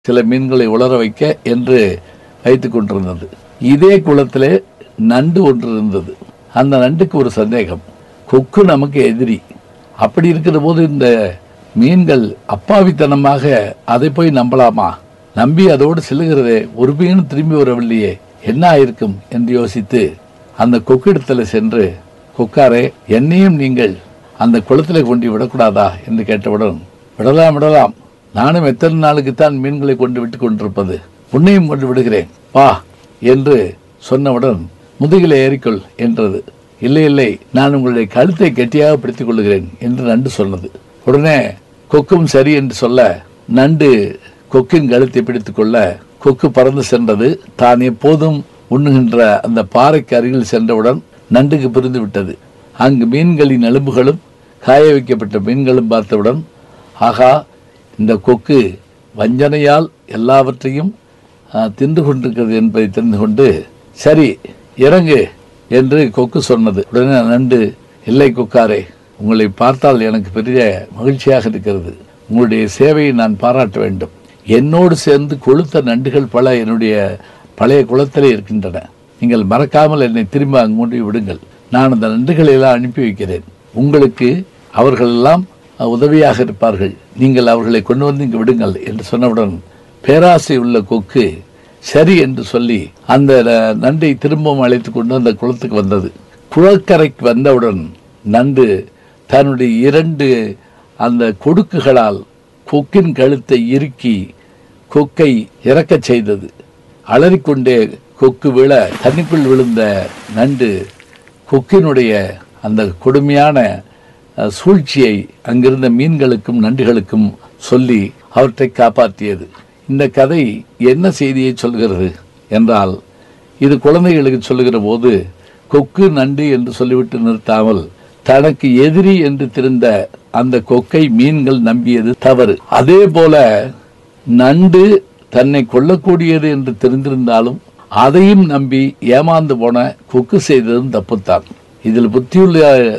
சில மீன்களை உலர வைக்க என்று வைத்துக் கொண்டிருந்தது இதே குளத்திலே நண்டு ஒன்று இருந்தது அந்த நண்டுக்கு ஒரு சந்தேகம் கொக்கு நமக்கு எதிரி அப்படி இருக்கிற போது இந்த மீன்கள் அப்பாவித்தனமாக அதை போய் நம்பலாமா நம்பி அதோடு செல்லுகிறதே ஒரு மீனும் திரும்பி வரவில்லையே என்ன ஆயிருக்கும் என்று யோசித்து அந்த கொக்கிடத்துல சென்று கொக்காரே என்னையும் நீங்கள் அந்த குளத்திலே கொண்டு விடக்கூடாதா என்று கேட்டவுடன் விடலாம் விடலாம் நானும் எத்தனை நாளுக்குத்தான் மீன்களை கொண்டு விட்டுக் கொண்டிருப்பது உன்னையும் கொண்டு விடுகிறேன் வா என்று சொன்னவுடன் முதுகிலே ஏறிக்கொள் என்றது இல்லை இல்லை நான் உங்களுடைய கழுத்தை கெட்டியாக பிடித்துக் கொள்ளுகிறேன் என்று நண்டு சொன்னது உடனே கொக்கும் சரி என்று சொல்ல நண்டு கொக்கின் கழுத்தை பிடித்துக் கொள்ள கொக்கு பறந்து சென்றது தான் எப்போதும் உண்ணுகின்ற அந்த பாறைக்கு அருகில் சென்றவுடன் நண்டுக்கு பிரிந்து விட்டது அங்கு மீன்களின் எலும்புகளும் காய வைக்கப்பட்ட மீன்களும் பார்த்தவுடன் ஆகா இந்த கொக்கு வஞ்சனையால் எல்லாவற்றையும் ஆ, தின்று கொண்டிருக்கிறது என்பதை தெரிந்து கொண்டு சரி இறங்கு என்று கொக்கு சொன்னது உடனே நண்டு இல்லை கொக்காரே உங்களை பார்த்தால் எனக்கு பெரிய மகிழ்ச்சியாக இருக்கிறது உங்களுடைய சேவையை நான் பாராட்ட வேண்டும் என்னோடு சேர்ந்து கொளுத்த நண்டுகள் பல என்னுடைய பழைய குளத்திலே இருக்கின்றன நீங்கள் மறக்காமல் என்னை திரும்ப அங்கு கொண்டு விடுங்கள் நான் அந்த நண்டுகளை எல்லாம் அனுப்பி வைக்கிறேன் உங்களுக்கு அவர்கள் எல்லாம் உதவியாக இருப்பார்கள் நீங்கள் அவர்களை கொண்டு வந்து இங்கு விடுங்கள் என்று சொன்னவுடன் பேராசை உள்ள கொக்கு சரி என்று சொல்லி அந்த ந- நண்டை திரும்பவும் அழைத்து கொண்டு அந்த குளத்துக்கு வந்தது குளக்கரைக்கு வந்தவுடன் நண்டு தன்னுடைய இரண்டு அந்த கொடுக்குகளால் கொக்கின் கழுத்தை இறுக்கி கொக்கை இறக்கச் செய்தது அலறிக்கொண்டே கொக்கு விழ தண்ணிக்குள் விழுந்த நண்டு கொக்கினுடைய அந்த கொடுமையான அஹ், சூழ்ச்சியை அங்கிருந்த மீன்களுக்கும் நண்டுகளுக்கும் சொல்லி அவற்றை காப்பாற்றியது இந்த கதை என்ன செய்தியை சொல்கிறது என்றால் இது குழந்தைகளுக்கு சொல்லுகிற போது கொக்கு நண்டு என்று சொல்லிவிட்டு நிறுத்தாமல் தனக்கு எதிரி என்று தெரிந்த அந்த கொக்கை மீன்கள் நம்பியது தவறு அதே போல நண்டு தன்னை கொல்லக்கூடியது என்று தெரிந்திருந்தாலும் அதையும் நம்பி ஏமாந்து போன கொக்கு செய்ததும் தப்புத்தான் இதில் புத்தியுள்ள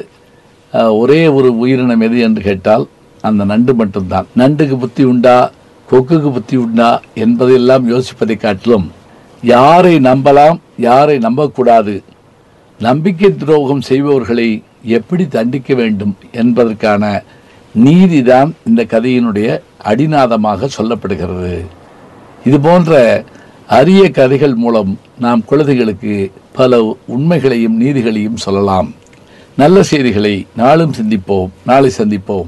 அஹ், ஒரே ஒரு உயிரினம் எது என்று கேட்டால் அந்த நண்டு மட்டும்தான் நண்டுக்கு புத்தி உண்டா கொக்குக்கு புத்தி உண்டா என்பதையெல்லாம் யோசிப்பதை காட்டிலும் யாரை நம்பலாம் யாரை நம்பக்கூடாது நம்பிக்கை துரோகம் செய்பவர்களை எப்படி தண்டிக்க வேண்டும் என்பதற்கான நீதிதான் இந்த கதையினுடைய அடிநாதமாக சொல்லப்படுகிறது இது போன்ற அரிய கதைகள் மூலம் நாம் குழந்தைகளுக்கு பல உண்மைகளையும் நீதிகளையும் சொல்லலாம் நல்ல செய்திகளை நாளும் சிந்திப்போம் நாளை சந்திப்போம்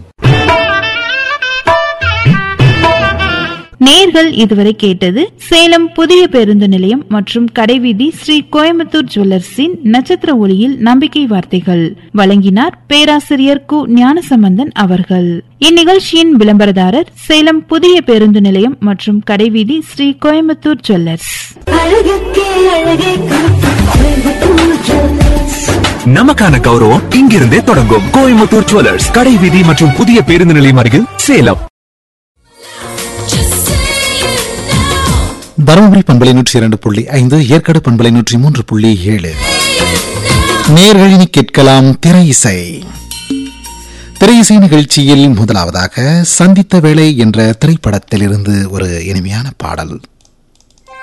நேர்கள் இதுவரை கேட்டது சேலம் புதிய பேருந்து நிலையம் மற்றும் கடைவீதி ஸ்ரீ கோயம்புத்தூர் ஜுவல்லர்ஸின் நட்சத்திர ஒளியில் நம்பிக்கை வார்த்தைகள் வழங்கினார் பேராசிரியர் கு ஞானசம்பந்தன் அவர்கள் இந்நிகழ்ச்சியின் விளம்பரதாரர் சேலம் புதிய பேருந்து நிலையம் மற்றும் கடைவீதி ஸ்ரீ கோயம்புத்தூர் ஜுவல்லர்ஸ் அழகுக்கே அழகே கோயம்புத்தூர் ஜுவல்லர்ஸ் நமக்கான கௌரவம் இங்கிருந்தே தொடங்கும் கோயம்புத்தூர் ஜுவல்லர்ஸ் கடை வீதி மற்றும் புதிய பேருந்து நிலையம் அருகில் சேலம் தருமபுரி பண்பலை நூற்றி இரண்டு புள்ளி ஐந்து ஏற்காடு பண்பலை நூற்றி மூன்று புள்ளி ஏழு நேர்களினி கேட்கலாம் திரை இசை திரை இசை நிகழ்ச்சியில் முதலாவதாக சந்தித்த வேளை என்ற திரைப்படத்திலிருந்து ஒரு இனிமையான பாடல்